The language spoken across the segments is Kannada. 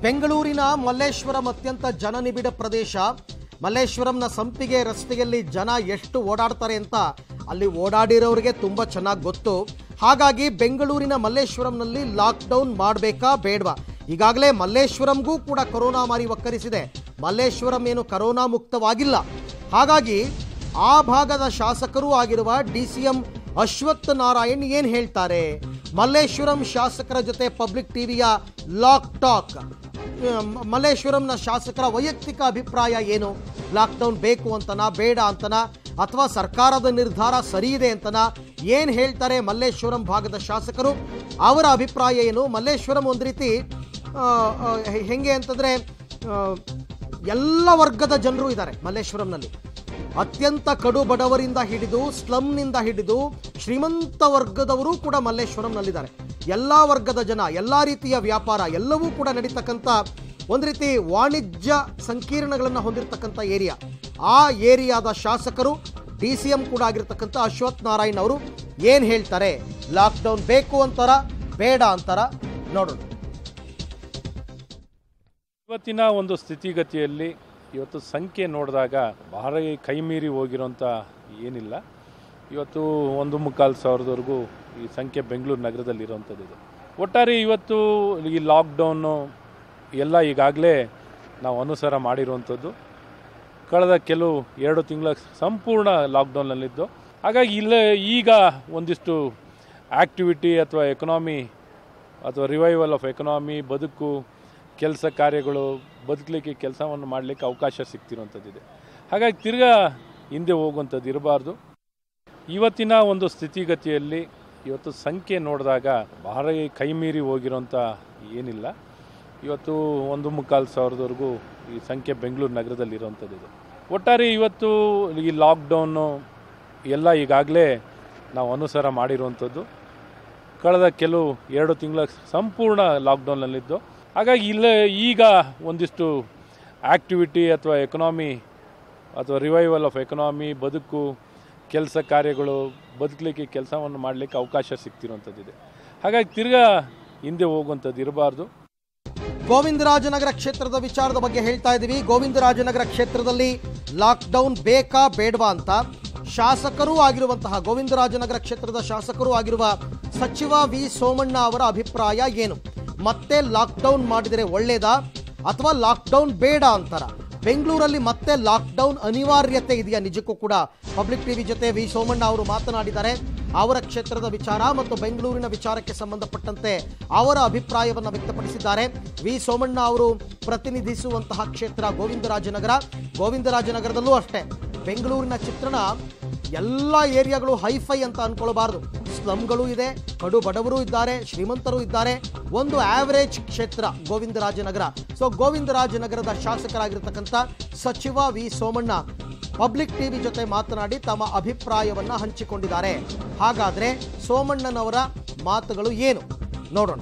ಬೆಂಗಳೂರಿನ ಮಲ್ಲೇಶ್ವರಂ ಅತ್ಯಂತ ಜನನಿಬಿಡ ಪ್ರದೇಶ ಮಲ್ಲೇಶ್ವರಂನ ಸಂಪಿಗೆ ರಸ್ತೆಯಲ್ಲಿ ಜನ ಎಷ್ಟು ಓಡಾಡ್ತಾರೆ ಅಂತ ಅಲ್ಲಿ ಓಡಾಡಿರೋರಿಗೆ ತುಂಬ ಚೆನ್ನಾಗಿ ಗೊತ್ತು ಹಾಗಾಗಿ ಬೆಂಗಳೂರಿನ ಮಲ್ಲೇಶ್ವರಂನಲ್ಲಿ ಲಾಕ್ಡೌನ್ ಮಾಡಬೇಕಾ ಬೇಡವಾ ಈಗಾಗಲೇ ಮಲ್ಲೇಶ್ವರಂಗೂ ಕೂಡ ಕೊರೋನಾ ಮಾರಿ ಒಕ್ಕರಿಸಿದೆ ಮಲ್ಲೇಶ್ವರಂ ಏನು ಕೊರೋನಾ ಮುಕ್ತವಾಗಿಲ್ಲ ಹಾಗಾಗಿ ಆ ಭಾಗದ ಶಾಸಕರೂ ಆಗಿರುವ D C M Ashwath Narayan ಏನು ಹೇಳ್ತಾರೆ ಮಲ್ಲೇಶ್ವರಂ ಶಾಸಕರ ಜೊತೆ ಪಬ್ಲಿಕ್ ಟಿವಿಯ ಲಾಕ್ ಟಾಕ್ ಮ- ಮಲ್ಲೇಶ್ವರಂನ ಶಾಸಕರ ವೈಯಕ್ತಿಕ ಅಭಿಪ್ರಾಯ ಏನು ಲಾಕ್ಡೌನ್ ಬೇಕು ಅಂತನಾ ಬೇಡ ಅಂತನಾ ಅಥವಾ ಸರ್ಕಾರದ ನಿರ್ಧಾರ ಸರಿ ಇದೆ ಅಂತನಾ ಏನು ಹೇಳ್ತಾರೆ ಮಲ್ಲೇಶ್ವರಂ ಭಾಗದ ಶಾಸಕರು ಅವರ ಅಭಿಪ್ರಾಯ ಏನು ಮಲ್ಲೇಶ್ವರಂ ಒಂದು ರೀತಿ ಆ, ಆ, ಹೆ- ಹೆಂಗೆ ಅಂತಂದರೆ ಎಲ್ಲ ವರ್ಗದ ಜನರು ಇದ್ದಾರೆ ಮಲ್ಲೇಶ್ವರಂನಲ್ಲಿ ಅತ್ಯಂತ ಕಡು ಬಡವರಿಂದ ಹಿಡಿದು ಸ್ಲಮ್ನಿಂದ ಹಿಡಿದು ಶ್ರೀಮಂತ ವರ್ಗದವರು ಕೂಡ ಮಲ್ಲೇಶ್ವರಂನಲ್ಲಿದ್ದಾರೆ ಎಲ್ಲ ವರ್ಗದ ಜನ ಎಲ್ಲ ರೀತಿಯ ವ್ಯಾಪಾರ ಎಲ್ಲವೂ ಕೂಡ ನಡೀತಕ್ಕಂಥ ಒಂದು ರೀತಿ ವಾಣಿಜ್ಯ ಸಂಕೀರ್ಣಗಳನ್ನು ಹೊಂದಿರತಕ್ಕಂಥ ಏರಿಯಾ ಆ ಏರಿಯಾದ ಶಾಸಕರು ಡಿ ಸಿ ಎಂ ಕೂಡ ಆಗಿರ್ತಕ್ಕಂಥ ಅಶ್ವಥ್ ನಾರಾಯಣ್ ಅವರು ಏನು ಹೇಳ್ತಾರೆ ಲಾಕ್ಡೌನ್ ಬೇಕು ಅಂತಾರ ಬೇಡ ಅಂತಾರ ನೋಡೋಣ ಇವತ್ತಿನ ಒಂದು ಸ್ಥಿತಿಗತಿಯಲ್ಲಿ ಇವತ್ತು ಸಂಖ್ಯೆ ನೋಡಿದಾಗ ಬಹಳ ಕೈಮೀರಿ ಹೋಗಿರೋಂಥ ಏನಿಲ್ಲ ಇವತ್ತು ಒಂದು ಮುಕ್ಕಾಲು ಸಾವಿರದವರೆಗೂ ಈ ಸಂಖ್ಯೆ ಬೆಂಗಳೂರು ನಗರದಲ್ಲಿ ಇರೋವಂಥದ್ದು ಇದೆ ಒಟ್ಟಾರೆ ಇವತ್ತು ಈ ಲಾಕ್ಡೌನು ಎಲ್ಲ ಈಗಾಗಲೇ ನಾವು ಅನುಸಾರ ಮಾಡಿರುವಂಥದ್ದು ಕಳೆದ ಕೆಲವು ಎರಡು ತಿಂಗಳ ಸಂಪೂರ್ಣ ಲಾಕ್ಡೌನ್ನಲ್ಲಿದ್ದು ಹಾಗಾಗಿ ಇಲ್ಲೇ ಈಗ ಒಂದಿಷ್ಟು ಆ್ಯಕ್ಟಿವಿಟಿ ಅಥವಾ ಎಕನಾಮಿ ಅಥವಾ ರಿವೈವಲ್ ಆಫ್ ಎಕನಾಮಿ ಬದುಕು ಕೆಲಸ ಕಾರ್ಯಗಳು ಬದುಕಲಿಕ್ಕೆ ಕೆಲಸವನ್ನು ಮಾಡಲಿಕ್ಕೆ ಅವಕಾಶ ಸಿಗ್ತಿರುವಂಥದ್ದಿದೆ ಹಾಗಾಗಿ ತಿರ್ಗಾ ಹಿಂದೆ ಹೋಗುವಂಥದ್ದು ಇರಬಾರ್ದು ಇವತ್ತಿನ ಒಂದು ಸ್ಥಿತಿಗತಿಯಲ್ಲಿ ಇವತ್ತು ಸಂಖ್ಯೆ ನೋಡಿದಾಗ ಬಹಳ ಕೈಮೀರಿ ಹೋಗಿರೋಂಥ ಏನಿಲ್ಲ ಇವತ್ತು ಒಂದು ಮುಕ್ಕಾಲು ಸಾವಿರದವರೆಗೂ ಈ ಸಂಖ್ಯೆ ಬೆಂಗಳೂರು ನಗರದಲ್ಲಿ ಇರೋವಂಥದ್ದು ಇದೆ ಒಟ್ಟಾರೆ ಇವತ್ತು ಈ ಲಾಕ್ಡೌನು ಎಲ್ಲ ಈಗಾಗಲೇ ನಾವು ಅನುಸಾರ ಮಾಡಿರುವಂಥದ್ದು ಕಳೆದ ಕೆಲವು ಎರಡು ತಿಂಗಳ ಸಂಪೂರ್ಣ ಲಾಕ್ಡೌನ್ನಲ್ಲಿದ್ದು ಹಾಗಾಗಿ ಇಲ್ಲೇ ಈಗ ಒಂದಿಷ್ಟು ಆ್ಯಕ್ಟಿವಿಟಿ ಅಥವಾ ಎಕನಾಮಿ ಅಥವಾ ರಿವೈವಲ್ ಆಫ್ ಎಕನಾಮಿ ಬದುಕು ಕೆಲಸ ಕಾರ್ಯಗಳು ಬದುಕಲಿಕ್ಕೆ ಕೆಲಸವನ್ನು ಮಾಡಲಿಕ್ಕೆ ಅವಕಾಶ ಸಿಗ್ತಿರುವಂಥದ್ದಿದೆ ಹಾಗಾಗಿ ತಿರ್ಗಾ ಹಿಂದೆ ಹೋಗುವಂಥದ್ದು ಇರಬಾರ್ದು ಗೋವಿಂದರಾಜನಗರ ಕ್ಷೇತ್ರದ ವಿಚಾರದ ಬಗ್ಗೆ ಹೇಳ್ತಾ ಇದ್ದೀವಿ ಗೋವಿಂದರಾಜನಗರ ಕ್ಷೇತ್ರದಲ್ಲಿ ಲಾಕ್ಡೌನ್ ಬೇಕಾ ಬೇಡವಾ ಅಂತ ಶಾಸಕರೂ ಆಗಿರುವಂತಹ ಗೋವಿಂದರಾಜನಗರ ಕ್ಷೇತ್ರದ ಶಾಸಕರೂ ಆಗಿರುವ ಸಚಿವ ವಿ ಸೋಮಣ್ಣ ಅವರ ಅಭಿಪ್ರಾಯ ಏನು ಮತ್ತೆ ಲಾಕ್ಡೌನ್ ಮಾಡಿದರೆ ಒಳ್ಳೇದಾ ಅಥವಾ ಲಾಕ್ಡೌನ್ ಬೇಡ ಅಂತಾರ ಬೆಂಗಳೂರಲ್ಲಿ ಮತ್ತೆ ಲಾಕ್ಡೌನ್ ಅನಿವಾರ್ಯತೆ ಇದೆಯಾ ನಿಜಕ್ಕೂ ಕೂಡ ಪಬ್ಲಿಕ್ ಟಿವಿ ಜೊತೆ ವಿ ಸೋಮಣ್ಣ ಅವರು ಮಾತನಾಡಿದ್ದಾರೆ ಅವರ ಕ್ಷೇತ್ರದ ವಿಚಾರ ಮತ್ತು ಬೆಂಗಳೂರಿನ ವಿಚಾರಕ್ಕೆ ಸಂಬಂಧಪಟ್ಟಂತೆ ಅವರ ಅಭಿಪ್ರಾಯವನ್ನು ವ್ಯಕ್ತಪಡಿಸಿದ್ದಾರೆ ವಿ ಸೋಮಣ್ಣ ಅವರು ಪ್ರತಿನಿಧಿಸುವಂತಹ ಕ್ಷೇತ್ರ ಗೋವಿಂದರಾಜನಗರ ಗೋವಿಂದರಾಜನಗರದಲ್ಲೂ ಅಷ್ಟೇ ಬೆಂಗಳೂರಿನ ಚಿತ್ರಣ ಎಲ್ಲ ಏರಿಯಾಗಳು ಹೈಫೈ ಅಂತ ಅನ್ಕೊಳ್ಬಾರ್ದು ಸ್ಲಮ್ಗಳು ಇದೆ ಕಡು ಬಡವರು ಇದ್ದಾರೆ ಶ್ರೀಮಂತರು ಇದ್ದಾರೆ ಒಂದು ಆವರೇಜ್ ಕ್ಷೇತ್ರ ಗೋವಿಂದರಾಜನಗರ ಸೊ ಗೋವಿಂದರಾಜನಗರದ ಶಾಸಕರಾಗಿರ್ತಕ್ಕಂಥ ಸಚಿವ ವಿ ಸೋಮಣ್ಣ ಪಬ್ಲಿಕ್ ಟಿವಿ ಜೊತೆ ಮಾತನಾಡಿ ತಮ್ಮ ಅಭಿಪ್ರಾಯವನ್ನ ಹಂಚಿಕೊಂಡಿದ್ದಾರೆ ಹಾಗಾದ್ರೆ ಸೋಮಣ್ಣನವರ ಮಾತುಗಳು ಏನು ನೋಡೋಣ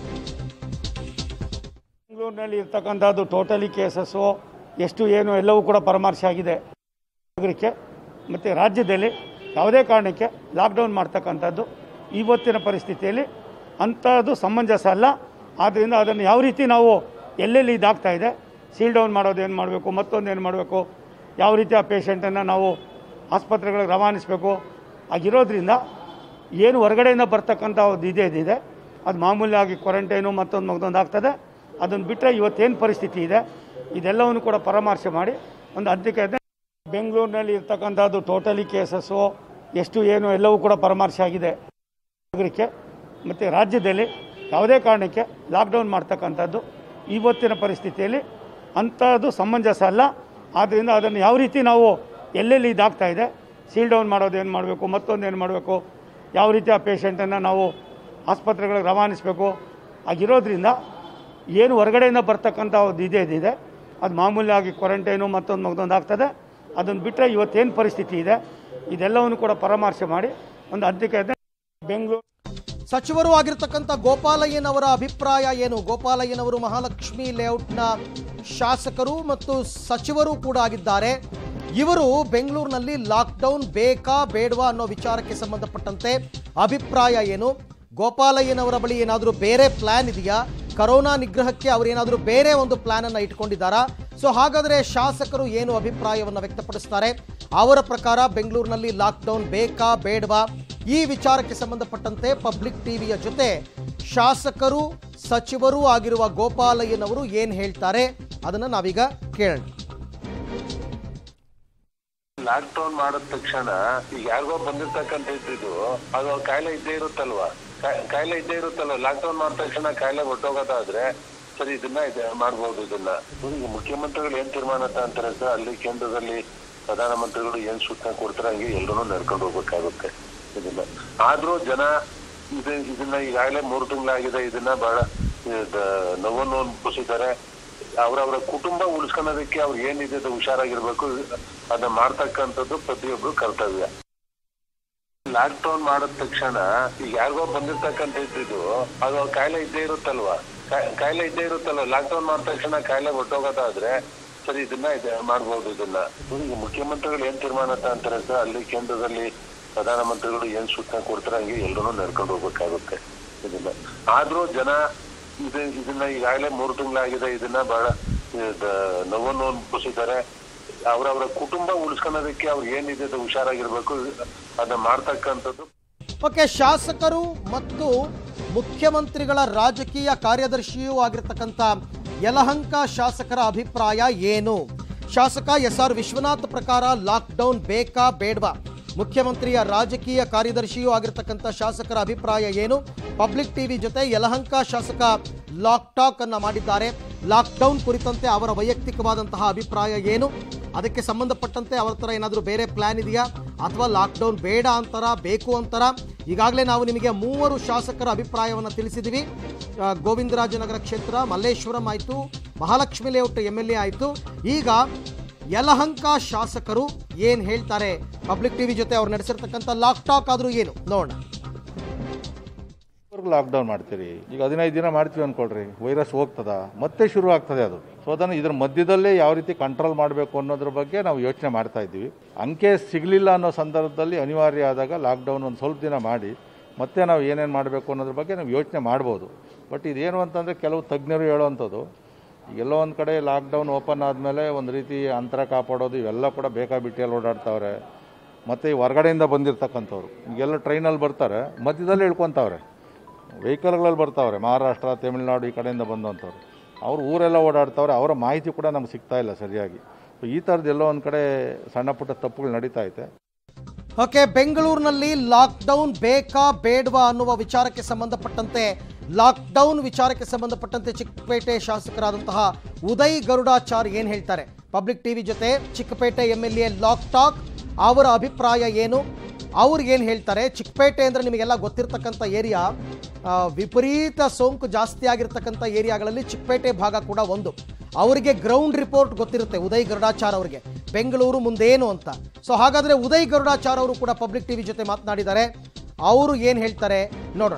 ಬೆಂಗಳೂರಿನಲ್ಲಿ ಇರ್ತಕ್ಕಂಥದ್ದು ಟೋಟಲಿ ಕೇಸಸ್ಸು ಎಷ್ಟು ಏನು ಎಲ್ಲವೂ ಕೂಡ ಪರಾಮರ್ಶೆ ಆಗಿದೆ ನಾಗರಿಕೆ ಮತ್ತು ರಾಜ್ಯದಲ್ಲಿ ಯಾವುದೇ ಕಾರಣಕ್ಕೆ ಲಾಕ್ಡೌನ್ ಮಾಡ್ತಕ್ಕಂಥದ್ದು ಇವತ್ತಿನ ಪರಿಸ್ಥಿತಿಯಲ್ಲಿ ಅಂಥದ್ದು ಸಮಂಜಸ ಅಲ್ಲ ಆದ್ದರಿಂದ ಅದನ್ನು ಯಾವ ರೀತಿ ನಾವು ಎಲ್ಲೆಲ್ಲಿ ಇದಾಗ್ತಾ ಇದೆ ಸೀಲ್ ಡೌನ್ ಮಾಡೋದು ಏನು ಮಾಡಬೇಕು ಮತ್ತೊಂದು ಏನು ಮಾಡಬೇಕು ಯಾವ ರೀತಿ ಆ ಪೇಷಂಟನ್ನು ನಾವು ಆಸ್ಪತ್ರೆಗಳಿಗೆ ರವಾನಿಸಬೇಕು ಆಗಿರೋದ್ರಿಂದ ಏನು ಹೊರಗಡೆಯಿಂದ ಬರ್ತಕ್ಕಂಥ ಒಂದು ಇದೆ ಇದೆ ಅದು ಮಾಮೂಲಿಯಾಗಿ ಕ್ವಾರಂಟೈನು ಮತ್ತೊಂದು ಮತ್ತೊಂದು ಆಗ್ತದೆ ಅದನ್ನು ಬಿಟ್ಟರೆ ಇವತ್ತೇನು ಪರಿಸ್ಥಿತಿ ಇದೆ ಇದೆಲ್ಲವನ್ನು ಕೂಡ ಪರಾಮರ್ಶೆ ಮಾಡಿ ಒಂದು ಅಂತಿಕೆ ಬೆಂಗಳೂರಿನಲ್ಲಿ ಇರ್ತಕ್ಕಂಥದ್ದು ಟೋಟಲಿ ಕೇಸಸ್ಸು ಎಷ್ಟು ಏನು ಎಲ್ಲವೂ ಕೂಡ ಪರಾಮರ್ಶೆ ಆಗಿದೆ ನಾಗರಿಕೆ ಮತ್ತು ರಾಜ್ಯದಲ್ಲಿ ಯಾವುದೇ ಕಾರಣಕ್ಕೆ ಲಾಕ್ಡೌನ್ ಮಾಡ್ತಕ್ಕಂಥದ್ದು ಇವತ್ತಿನ ಪರಿಸ್ಥಿತಿಯಲ್ಲಿ ಅಂಥದ್ದು ಸಮಂಜಸ ಅಲ್ಲ ಆದ್ದರಿಂದ ಅದನ್ನು ಯಾವ ರೀತಿ ನಾವು ಎಲ್ಲೆಲ್ಲಿ ಇದಾಗ್ತಾ ಇದೆ ಸೀಲ್ ಡೌನ್ ಮಾಡೋದು ಏನು ಮಾಡಬೇಕು ಮತ್ತೊಂದು ಏನು ಮಾಡಬೇಕು ಯಾವ ರೀತಿ ಆ ಪೇಷಂಟನ್ನು ನಾವು ಆಸ್ಪತ್ರೆಗಳಿಗೆ ರವಾನಿಸಬೇಕು ಆಗಿರೋದ್ರಿಂದ ಏನು ಹೊರಗಡೆಯಿಂದ ಬರ್ತಕ್ಕಂಥ ಒಂದು ಇದೆ ಇದೆ ಅದು ಮಾಮೂಲಿಯಾಗಿ ಕ್ವಾರಂಟೈನು ಮತ್ತೊಂದು ಮತ್ತೊಂದು ಆಗ್ತದೆ ಅದನ್ನು ಬಿಟ್ಟರೆ ಇವತ್ತೇನು ಪರಿಸ್ಥಿತಿ ಇದೆ ಇದೆಲ್ಲವನ್ನು ಕೂಡ ಪರಾಮರ್ಶೆ ಮಾಡಿ ಒಂದು ಅಂತಿಕೆ ಬೆಂಗಳೂರು ಸಚಿವರು ಆಗಿರ್ತಕ್ಕಂಥ ಗೋಪಾಲಯ್ಯನವರ ಅಭಿಪ್ರಾಯ ಏನು ಗೋಪಾಲಯ್ಯನವರು ಮಹಾಲಕ್ಷ್ಮಿ ಲೇಔಟ್ನ ಶಾಸಕರು ಮತ್ತು ಸಚಿವರು ಕೂಡ ಆಗಿದ್ದಾರೆ ಇವರು ಬೆಂಗಳೂರಿನಲ್ಲಿ ಲಾಕ್ಡೌನ್ ಬೇಕಾ ಬೇಡವಾ ಅನ್ನೋ ವಿಚಾರಕ್ಕೆ ಸಂಬಂಧಪಟ್ಟಂತೆ ಅಭಿಪ್ರಾಯ ಏನು ಗೋಪಾಲಯ್ಯನವರ ಬಳಿ ಏನಾದರೂ ಬೇರೆ ಪ್ಲಾನ್ ಇದೆಯಾ ಕರೋನಾ ನಿಗ್ರಹಕ್ಕೆ ಅವರೇನಾದರೂ ಬೇರೆ ಒಂದು ಪ್ಲಾನ್ ಅನ್ನ ಇಟ್ಕೊಂಡಿದ್ದಾರಾ ಸೊ ಹಾಗಾದ್ರೆ ಶಾಸಕರು ಏನು ಅಭಿಪ್ರಾಯವನ್ನು ವ್ಯಕ್ತಪಡಿಸ್ತಾರೆ ಅವರ ಪ್ರಕಾರ ಬೆಂಗಳೂರಿನಲ್ಲಿ ಲಾಕ್ಡೌನ್ ಬೇಕಾ ಬೇಡವಾ ಈ ವಿಚಾರಕ್ಕೆ ಸಂಬಂಧಪಟ್ಟಂತೆ ಪಬ್ಲಿಕ್ ಟಿವಿಯ ಜೊತೆ ಶಾಸಕರು ಸಚಿವರೂ ಆಗಿರುವ ಗೋಪಾಲಯ್ಯನವರು ಏನ್ ಹೇಳ್ತಾರೆ ಅದನ್ನ ನಾವೀಗ ಕೇಳೋಣ ಲಾಕ್ ಡೌನ್ ಮಾಡಿದ ತಕ್ಷಣ ಈಗ ಯಾರಿಗೋ ಬಂದಿರ್ತಕ್ಕಂಥ ಇದ್ದಿದ್ದು ಅದು ಕಾಯಿಲೆ ಇದ್ದೇ ಇರುತ್ತಲ್ವಾ ಕಾಯ್- ಕಾಯಿಲೆ ಇದ್ದೇ ಇರುತ್ತಲ್ವಾ ಲಾಕ್ ಡೌನ್ ಮಾಡಿದ ತಕ್ಷಣ ಕಾಯಿಲೆ ಹೊಟ್ಟೋಗೋದಾದ್ರೆ ಸರಿ ಇದನ್ನ ಇದೆ ಮಾಡ್ಬೋದು ಇದನ್ನ ಈಗ ಮುಖ್ಯಮಂತ್ರಿಗಳು ಏನ್ ತೀರ್ಮಾನ ಅಂತಾರೆ ಸರ್ ಅಲ್ಲಿ ಕೇಂದ್ರದಲ್ಲಿ ಪ್ರಧಾನಮಂತ್ರಿಗಳು ಏನ್ ಸೂಚನೆ ಕೊಡ್ತಾರೆ ಹಂಗೆ ಎಲ್ಲರೂ ನಡ್ಕೊಂಡು ಹೋಗ್ಬೇಕಾಗುತ್ತೆ ಇದನ್ನ ಆದ್ರೂ ಜನ ಇದು ಇದನ್ನ ಈಗಾಗಲೇ ಮೂರು ತಿಂಗಳಾಗಿದೆ ಇದನ್ನ ಬಹಳ ಇದ್- ನೋವನ್ನು ಅನುಭವಿಸಿದ್ದಾರೆ ಅವರವರ ಕುಟುಂಬ ಉಳಿಸ್ಕೊಳ್ಳೋದಕ್ಕೆ ಅವ್ರು ಏನಿದೆ ಅದು ಹುಷಾರಾಗಿರ್ಬೇಕು ಅದನ್ನ ಮಾಡ್ತಕ್ಕಂಥದ್ದು ಪ್ರತಿಯೊಬ್ರು ಕರ್ತವ್ಯ ಲಾಕ್ ಡೌನ್ ಮಾಡಿದ ತಕ್ಷಣ ಈಗ ಯಾರಿಗೋ ಬಂದಿರ್ತಕ್ಕಂಥ ಇದ್ದಿದ್ದು ಅದು ಕಾಯಿಲೆ ಇದ್ದೇ ಇರುತ್ತಲ್ವಾ ಕಾಯ್- ಕಾಯಿಲೆ ಇದ್ದೇ ಇರುತ್ತಲ್ವಾ ಲಾಕ್ ಡೌನ್ ಮಾಡಿದ ತಕ್ಷಣ ಕಾಯಿಲೆ ಹೊಟ್ಟೋಗೋದಾದ್ರೆ ಸರಿ ಇದನ್ನ ಇದೆ ಮಾಡ್ಬೋದು ಇದನ್ನ ಈಗ ಮುಖ್ಯಮಂತ್ರಿಗಳು ಏನ್ ತೀರ್ಮಾನ ಅಂತಾರೆ ಸರ್ ಅಲ್ಲಿ ಕೇಂದ್ರದಲ್ಲಿ ಪ್ರಧಾನಮಂತ್ರಿಗಳು ಏನ್ ಸೂಚನೆ ಕೊಡ್ತಾರೆ ಹಂಗೆ ಎಲ್ಲರೂ ನಡ್ಕೊಂಡು ಹೋಗ್ಬೇಕಾಗುತ್ತೆ ಇದನ್ನ ಆದ್ರೂ ಜನ ಇದು ಇದನ್ನ ಈಗಾಗಲೇ ಮೂರು ತಿಂಗಳಾಗಿದೆ ಇದನ್ನ ಬಹಳ ಇದ್- ನೋವನ್ನು ಅನುಭವಿಸಿದ್ದಾರೆ ಅವರವರ ಕುಟುಂಬ ಉಳಿಸ್ಕೊಳ್ಳೋದಕ್ಕೆ ಅವ್ರು ಏನಿದೆ ಅದು ಹುಷಾರಾಗಿರ್ಬೇಕು ಅದನ್ನ ಮಾಡ್ತಕ್ಕಂಥದ್ದು ಓಕೆ ಶಾಸಕರು ಮತ್ತು ಮುಖ್ಯಮಂತ್ರಿಗಳ ರಾಜಕೀಯ ಕಾರ್ಯದರ್ಶಿಯೂ ಆಗಿರ್ತಕ್ಕಂಥ ಯಲಹಂಕ ಶಾಸಕರ ಅಭಿಪ್ರಾಯ ಏನು ಶಾಸಕ ಎಸ್ ಆರ್ ವಿಶ್ವನಾಥ್ ಪ್ರಕಾರ ಲಾಕ್ಡೌನ್ ಬೇಕಾ ಬೇಡವಾ ಮುಖ್ಯಮಂತ್ರಿಯ ರಾಜಕೀಯ ಕಾರ್ಯದರ್ಶಿಯೂ ಆಗಿರ್ತಕ್ಕಂಥ ಶಾಸಕರ ಅಭಿಪ್ರಾಯ ಏನು ಪಬ್ಲಿಕ್ ಟಿವಿ ಜೊತೆ ಯಲಹಂಕ ಶಾಸಕ ಲಾಕ್ ಟಾಕ್ ಅನ್ನ ಮಾಡಿದ್ದಾರೆ ಲಾಕ್ಡೌನ್ ಕುರಿತಂತೆ ಅವರ ವೈಯಕ್ತಿಕವಾದಂತಹ ಅಭಿಪ್ರಾಯ ಏನು ಅದಕ್ಕೆ ಸಂಬಂಧಪಟ್ಟಂತೆ ಅವರ ಹತ್ರ ಏನಾದರೂ ಬೇರೆ ಪ್ಲಾನ್ ಇದೆಯಾ ಅಥವಾ ಲಾಕ್ಡೌನ್ ಬೇಡ ಅಂತಾರ ಬೇಕು ಅಂತಾರ ಈಗಾಗಲೇ ನಾವು ನಿಮಗೆ ಮೂವರು ಶಾಸಕರ ಅಭಿಪ್ರಾಯವನ್ನು ತಿಳಿಸಿದ್ದೀವಿ ಆ, ಗೋವಿಂದರಾಜನಗರ ಕ್ಷೇತ್ರ ಮಲ್ಲೇಶ್ವರಂ ಆಯಿತು Mahalakshmi Layout M L A ಆಯಿತು ಈಗ ಯಲಹಂಕ ಶಾಸಕರು ಏನು ಹೇಳ್ತಾರೆ ಪಬ್ಲಿಕ್ ಟಿವಿ ಜೊತೆ ಅವ್ರು ನಡೆಸಿರ್ತಕ್ಕಂಥ ಲಾಕ್ ಟಾಕ್ ಆದರೂ ಏನು ನೋಡೋಣ ಲಾಕ್ಡೌನ್ ಮಾಡ್ತೀರಿ ಈಗ ಹದಿನೈದು ದಿನ ಮಾಡ್ತೀವಿ ಅನ್ಕೊಳ್ರಿ ವೈರಸ್ ಹೋಗ್ತದ ಮತ್ತೆ ಶುರು ಆಗ್ತದೆ ಅದು ಸೊ ಅದನ್ನು ಇದ್ರ ಮಧ್ಯದಲ್ಲೇ ಯಾವ ರೀತಿ ಕಂಟ್ರೋಲ್ ಮಾಡಬೇಕು ಅನ್ನೋದ್ರ ಬಗ್ಗೆ ನಾವು ಯೋಚನೆ ಮಾಡ್ತಾ ಇದ್ದೀವಿ ಅಂಕೆ ಸಿಗಲಿಲ್ಲ ಅನ್ನೋ ಸಂದರ್ಭದಲ್ಲಿ ಅನಿವಾರ್ಯ ಆದಾಗ ಲಾಕ್ಡೌನ್ ಒಂದು ಸ್ವಲ್ಪ ದಿನ ಮಾಡಿ ಮತ್ತೆ ನಾವು ಏನೇನು ಮಾಡಬೇಕು ಅನ್ನೋದ್ರ ಬಗ್ಗೆ ನಾವು ಯೋಚನೆ ಮಾಡ್ಬೋದು ಬಟ್ ಇದೇನು ಅಂತಂದರೆ ಕೆಲವು ತಜ್ಞರು ಹೇಳುವಂಥದ್ದು ಎಲ್ಲೋ ಒಂದು ಕಡೆ ಲಾಕ್ಡೌನ್ ಓಪನ್ ಆದಮೇಲೆ ಒಂದು ರೀತಿ ಅಂತರ ಕಾಪಾಡೋದು ಇವೆಲ್ಲ ಕೂಡ ಬೇಕಾಬಿಟ್ಟಿಯಲ್ಲಿ ಓಡಾಡ್ತಾವ್ರೆ ಮತ್ತು ಈ ಹೊರಗಡೆಯಿಂದ ಬಂದಿರತಕ್ಕಂಥವ್ರು ಈಗೆಲ್ಲ ಟ್ರೈನಲ್ಲಿ ಬರ್ತಾರೆ ಮಧ್ಯದಲ್ಲಿ ಇಳ್ಕೊತಾವ್ರೆ ವೆಹಿಕಲ್ಗಳಲ್ಲಿ ಬರ್ತಾವ್ರೆ ಮಹಾರಾಷ್ಟ್ರ ತಮಿಳುನಾಡು ಈ ಕಡೆಯಿಂದ ಬಂದಂಥವ್ರು ಅವ್ರು ಊರೆಲ್ಲ ಓಡಾಡ್ತಾವ್ರೆ ಅವರ ಮಾಹಿತಿ ಕೂಡ ನಮ್ಗೆ ಸಿಗ್ತಾ ಇಲ್ಲ ಸರಿಯಾಗಿ ಸೊ ಈ ಥರದ್ದು ಎಲ್ಲೋ ಒಂದು ಕಡೆ ಸಣ್ಣ ಪುಟ್ಟ ತಪ್ಪುಗಳು ನಡೀತಾ ಐತೆ ಓಕೆ ಬೆಂಗಳೂರಿನಲ್ಲಿ ಲಾಕ್ಡೌನ್ ಬೇಕಾ ಬೇಡವಾ ಅನ್ನುವ ವಿಚಾರಕ್ಕೆ ಸಂಬಂಧಪಟ್ಟಂತೆ ಲಾಕ್ಡೌನ್ ವಿಚಾರಕ್ಕೆ ಸಂಬಂಧಪಟ್ಟಂತೆ ಚಿಕ್ಕಪೇಟೆ ಶಾಸಕರಾದಂತಹ ಉದಯ್ ಗರುಡಾಚಾರ್ ಏನು ಹೇಳ್ತಾರೆ ಪಬ್ಲಿಕ್ ಟಿವಿ ಜೊತೆ ಚಿಕ್ಕಪೇಟೆ ಎಮ್ ಎಲ್ ಎ ಲಾಕ್ ಟಾಕ್ ಅವರ ಅಭಿಪ್ರಾಯ ಏನು ಅವ್ರು ಏನು ಹೇಳ್ತಾರೆ ಚಿಕ್ಕಪೇಟೆ ಅಂದರೆ ನಿಮಗೆಲ್ಲ ಗೊತ್ತಿರ್ತಕ್ಕಂಥ ಏರಿಯಾ ಆ, ವಿಪರೀತ ಸೋಂಕು ಜಾಸ್ತಿ ಆಗಿರ್ತಕ್ಕಂಥ ಏರಿಯಾಗಳಲ್ಲಿ ಚಿಕ್ಕಪೇಟೆ ಭಾಗ ಕೂಡ ಒಂದು ಅವರಿಗೆ ಗ್ರೌಂಡ್ ರಿಪೋರ್ಟ್ ಗೊತ್ತಿರುತ್ತೆ ಉದಯ್ ಗರುಡಾಚಾರ್ ಅವರಿಗೆ ಬೆಂಗಳೂರು ಮುಂದೇನು ಅಂತ ಸೊ ಹಾಗಾದರೆ ಉದಯ್ ಗರುಡಾಚಾರ್ ಅವರು ಕೂಡ ಪಬ್ಲಿಕ್ ಟಿವಿ ಜೊತೆ ಮಾತನಾಡಿದ್ದಾರೆ ಅವರು ಏನು ಹೇಳ್ತಾರೆ ನೋಡೋಣ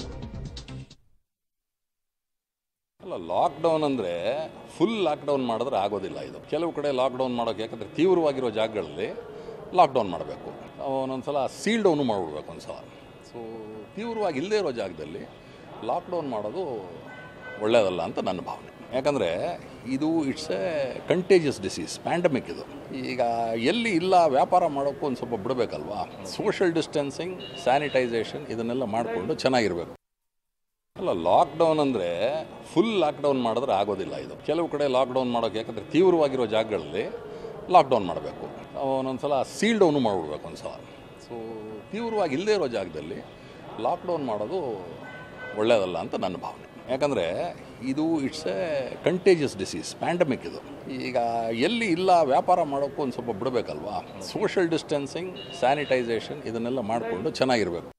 ಅಲ್ಲ ಲಾಕ್ಡೌನ್ ಅಂದರೆ ಫುಲ್ ಲಾಕ್ಡೌನ್ ಮಾಡಿದ್ರೆ ಆಗೋದಿಲ್ಲ ಇದು ಕೆಲವು ಕಡೆ ಲಾಕ್ಡೌನ್ ಮಾಡೋಕೆ ಯಾಕಂದರೆ ತೀವ್ರವಾಗಿರೋ ಜಾಗಗಳಲ್ಲಿ ಲಾಕ್ಡೌನ್ ಮಾಡಬೇಕು ಒಂದೊಂದ್ಸಲ ಸೀಲ್ ಡೌನು ಮಾಡಿಬಿಡ್ಬೇಕು ಒಂದು ಸಲ ಸೊ ತೀವ್ರವಾಗಿ ಇಲ್ಲದೇ ಇರೋ ಜಾಗದಲ್ಲಿ ಲಾಕ್ಡೌನ್ ಮಾಡೋದು ಒಳ್ಳೆಯದಲ್ಲ ಅಂತ ನನ್ನ ಭಾವನೆ ಯಾಕಂದರೆ ಇದು it's a contagious disease pandemic ಇದು ಈಗ ಎಲ್ಲಿ ಇಲ್ಲ ವ್ಯಾಪಾರ ಮಾಡೋಕ್ಕೂ ಒಂದು ಸ್ವಲ್ಪ ಬಿಡಬೇಕಲ್ವಾ ಸೋಷಿಯಲ್ ಡಿಸ್ಟೆನ್ಸಿಂಗ್ ಸ್ಯಾನಿಟೈಸೇಷನ್ ಇದನ್ನೆಲ್ಲ ಮಾಡಿಕೊಂಡು ಚೆನ್ನಾಗಿರಬೇಕು ಅಲ್ಲ ಲಾಕ್ಡೌನ್ ಅಂದರೆ ಫುಲ್ ಲಾಕ್ಡೌನ್ ಮಾಡಿದ್ರೆ ಆಗೋದಿಲ್ಲ ಇದು ಕೆಲವು ಕಡೆ ಲಾಕ್ಡೌನ್ ಮಾಡೋಕೆ ಯಾಕಂದರೆ ತೀವ್ರವಾಗಿರೋ ಜಾಗಗಳಲ್ಲಿ ಲಾಕ್ಡೌನ್ ಮಾಡಬೇಕು ಒಂದೊಂದ್ಸಲ ಸೀಲ್ ಡೌನು ಮಾಡಿಬಿಡ್ಬೇಕು ಒಂದು ಸಲ ಸೊ ತೀವ್ರವಾಗಿ ಇಲ್ಲದೇ ಇರೋ ಜಾಗದಲ್ಲಿ ಲಾಕ್ಡೌನ್ ಮಾಡೋದು ಒಳ್ಳೆಯದಲ್ಲ ಅಂತ ನನ್ನ ಭಾವನೆ ಯಾಕಂದರೆ ಇದು it's a contagious disease pandemic ಇದು ಈಗ ಎಲ್ಲಿ ಇಲ್ಲ ವ್ಯಾಪಾರ ಮಾಡೋಕ್ಕೂ ಒಂದು ಸ್ವಲ್ಪ ಬಿಡಬೇಕಲ್ವಾ ಸೋಷಿಯಲ್ ಡಿಸ್ಟೆನ್ಸಿಂಗ್ ಸ್ಯಾನಿಟೈಸೇಷನ್ ಇದನ್ನೆಲ್ಲ ಮಾಡಿಕೊಂಡು ಚೆನ್ನಾಗಿರಬೇಕು